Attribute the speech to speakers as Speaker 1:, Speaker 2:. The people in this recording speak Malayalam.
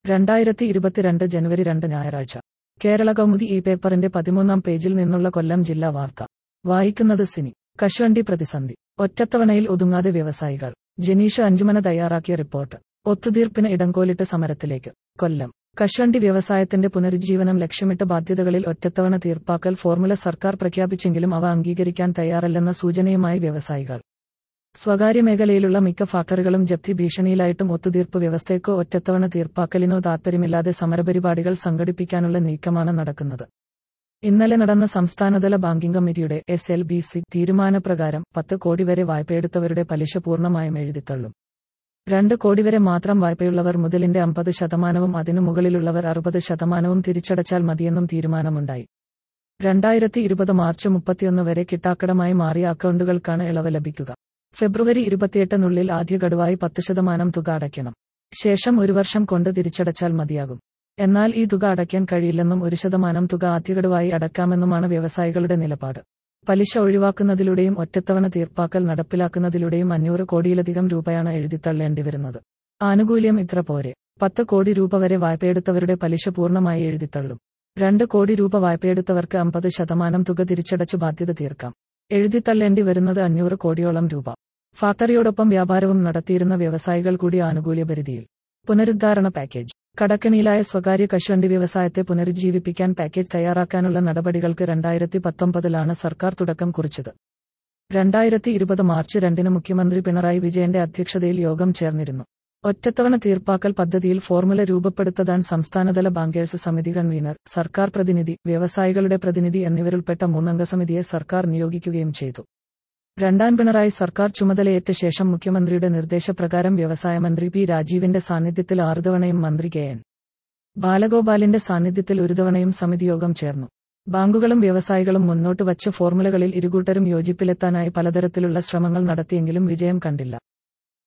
Speaker 1: രണ്ടായിരത്തി ഇരുപത്തിരണ്ട് ജനുവരി രണ്ട് ഞായറാഴ്ച കേരള കൗമുദി ഈ പേപ്പറിന്റെ പതിമൂന്നാം പേജിൽ നിന്നുള്ള കൊല്ലം ജില്ലാ വാർത്ത വായിക്കുന്നത് സിനി കശുവണ്ടി പ്രതിസന്ധി ഒറ്റത്തവണയിൽ ഒതുങ്ങാതെ വ്യവസായികൾ ജനീഷ് അഞ്ചുമന തയ്യാറാക്കിയ റിപ്പോർട്ട് ഒത്തുതീർപ്പിന് ഇടംകോലിട്ട് സമരത്തിലേക്ക് കൊല്ലം കശുവണ്ടി വ്യവസായത്തിന്റെ പുനരുജ്ജീവനം ലക്ഷ്യമിട്ട് ബാധ്യതകളിൽ ഒറ്റത്തവണ തീർപ്പാക്കൽ ഫോർമുല സർക്കാർ പ്രഖ്യാപിച്ചെങ്കിലും അവ അംഗീകരിക്കാൻ തയ്യാറല്ലെന്ന സൂചനയുമായി വ്യവസായികൾ സ്വകാര്യ മേഖലയിലുള്ള മിക്ക ഫാക്ടറികളും ജപ്തി ഭീഷണിയിലായിട്ടും ഒത്തുതീർപ്പ് വ്യവസ്ഥയ്ക്കോ ഒറ്റത്തവണ തീർപ്പാക്കലിനോ താൽപ്പര്യമില്ലാതെ സമരപരിപാടികൾ സംഘടിപ്പിക്കാനുള്ള നീക്കമാണ് നടക്കുന്നത് ഇന്നലെ നടന്ന സംസ്ഥാനതല ബാങ്കിംഗ് കമ്മിറ്റിയുടെ എസ് എൽ ബി സി തീരുമാനപ്രകാരം പത്ത് കോടി വരെ വായ്പയെടുത്തവരുടെ പലിശ പൂർണ്ണമായും എഴുതിത്തള്ളും രണ്ട് കോടി വരെ മാത്രം വായ്പയുള്ളവർ മുതലിന്റെ അമ്പത് ശതമാനവും അതിനു മുകളിലുള്ളവർ അറുപത് ശതമാനവും തിരിച്ചടച്ചാൽ മതിയെന്നും തീരുമാനമുണ്ടായി രണ്ടായിരത്തി ഇരുപത് മാർച്ച് മുപ്പത്തിയൊന്ന് വരെ കിട്ടാക്കടമായി മാറിയ അക്കൗണ്ടുകൾക്കാണ് ഇളവ് ലഭിക്കുക ഫെബ്രുവരി ഇരുപത്തിയെട്ടിനുള്ളിൽ ആദ്യ ഗഡുവായി പത്ത് ശതമാനം തുക അടയ്ക്കണം ശേഷം ഒരു വർഷം കൊണ്ട് തിരിച്ചടച്ചാൽ മതിയാകും എന്നാൽ ഈ തുക അടയ്ക്കാൻ കഴിയില്ലെന്നും ഒരു ശതമാനം തുക ആദ്യ ഗഡുവായി അടക്കാമെന്നുമാണ് വ്യവസായികളുടെ നിലപാട് പലിശ ഒഴിവാക്കുന്നതിലൂടെയും ഒറ്റത്തവണ തീർപ്പാക്കൽ നടപ്പിലാക്കുന്നതിലൂടെയും അഞ്ഞൂറ് കോടിയിലധികം രൂപയാണ് എഴുതിത്തള്ളേണ്ടി വരുന്നത് ആനുകൂല്യം ഇത്ര പോരെ പത്ത് കോടി രൂപ വരെ വായ്പയെടുത്തവരുടെ പലിശ പൂർണ്ണമായി എഴുതിത്തള്ളും രണ്ട് കോടി രൂപ വായ്പയെടുത്തവർക്ക് അമ്പത് ശതമാനം തുക തിരിച്ചടച്ചു ബാധ്യത തീർക്കാം എഴുതിത്തള്ളേണ്ടി വരുന്നത് അഞ്ഞൂറ് കോടിയോളം രൂപ ഫാക്ടറിയോടൊപ്പം വ്യാപാരവും നടത്തിയിരുന്ന വ്യവസായികൾ കൂടി ആനുകൂല്യ പരിധിയിൽ പുനരുദ്ധാരണ പാക്കേജ് കടക്കണിയിലായ സ്വകാര്യ കശുവണ്ടി വ്യവസായത്തെ പുനരുജ്ജീവിപ്പിക്കാൻ പാക്കേജ് തയ്യാറാക്കാനുള്ള നടപടികൾക്ക് രണ്ടായിരത്തി പത്തൊമ്പതിലാണ് സർക്കാർ തുടക്കം കുറിച്ചത് രണ്ടായിരത്തി ഇരുപത് മാർച്ച് രണ്ടിന് മുഖ്യമന്ത്രി പിണറായി വിജയന്റെ അധ്യക്ഷതയിൽ യോഗം ചേർന്നിരുന്നു ഒറ്റത്തവണ തീർപ്പാക്കൽ പദ്ധതിയിൽ ഫോർമുല രൂപപ്പെടുത്താൻ സംസ്ഥാനതല ബാങ്കേഴ്സ് സമിതി കൺവീനർ സർക്കാർ പ്രതിനിധി വ്യവസായികളുടെ പ്രതിനിധി എന്നിവരുൾപ്പെട്ട മൂന്നംഗ സമിതിയെ സർക്കാർ നിയോഗിക്കുകയും ചെയ്തു രണ്ടാം പിണറായി സർക്കാർ ചുമതലയേറ്റ ശേഷം മുഖ്യമന്ത്രിയുടെ നിർദ്ദേശപ്രകാരം വ്യവസായ മന്ത്രി പി രാജീവിന്റെ സാന്നിധ്യത്തിൽ ആറുതവണയും മന്ത്രി കെ എൻ ബാലഗോപാലിന്റെ സാന്നിധ്യത്തിൽ ഒരു തവണയും സമിതി യോഗം ചേർന്നു ബാങ്കുകളും വ്യവസായികളും മുന്നോട്ട് വച്ച ഫോർമുലകളിൽ ഇരുകൂട്ടരും യോജിപ്പിലെത്താനായി പലതരത്തിലുള്ള ശ്രമങ്ങൾ നടത്തിയെങ്കിലും വിജയം കണ്ടില്ല